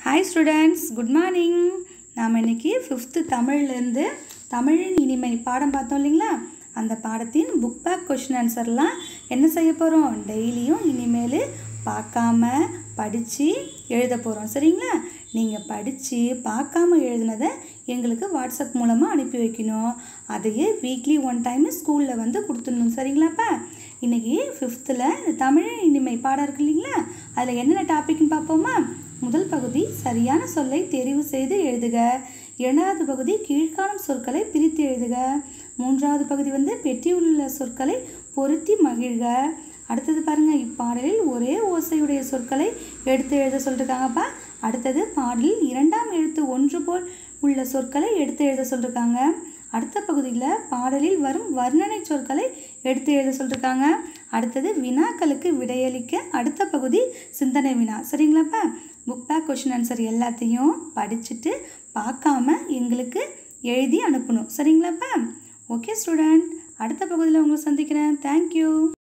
hi students good morning நாம் இன்னைக்கு fifth தமிழ்லேருந்து தமிழின் இனிமை பாடம் பார்த்தோம் இல்லைங்களா அந்த பாடத்தின் புக் பேக் கொஷின் ஆன்சர்லாம் என்ன செய்ய போகிறோம் டெய்லியும் இனிமேல் பார்க்காம படித்து எழுத போகிறோம் சரிங்களா நீங்கள் படித்து பார்க்காம எழுதுனதை எங்களுக்கு வாட்ஸ்அப் மூலமாக அனுப்பி வைக்கணும் அதையே வீக்லி ஒன் டைம் ஸ்கூலில் வந்து கொடுத்துடணும் சரிங்களாப்பா இன்றைக்கி ஃபிஃப்த்தில் இந்த தமிழின் இனிமை பாடம் இருக்கு இல்லைங்களா அதில் என்னென்ன டாபிக்னு பார்ப்போமா முதல் பகுதி சரியான சொல்லை தெரிவு செய்து எழுதுக இரண்டாவது பகுதி கீழ்காணும் சொற்களை பிரித்து எழுதுக மூன்றாவது பகுதி வந்து பெட்டியில் உள்ள சொற்களை பொருத்தி மகிழ்க அடுத்தது பாருங்க இப்பாடலில் ஒரே ஓசையுடைய சொற்களை எடுத்து எழுத சொல்லிருக்காங்கப்பா அடுத்தது பாடலில் இரண்டாம் எழுத்து ஒன்று போல் உள்ள சொற்களை எடுத்து எழுத சொல்லிருக்காங்க அடுத்த பகுதியில் பாடலில் வரும் வர்ணனை சொற்களை எடுத்து எழுத சொல்லிருக்காங்க அடுத்தது வினாக்களுக்கு விடையளிக்க அடுத்த பகுதி சிந்தனை வினா சரிங்களாப்பா புக் பேக் கொஷின் ஆன்சர் எல்லாத்தையும் படிச்சுட்டு பார்க்காம எங்களுக்கு எழுதி அனுப்பணும் சரிங்களாப்பா ஓகே ஸ்டூடெண்ட் அடுத்த பகுதியில் உங்களை சந்திக்கிறேன் தேங்க்யூ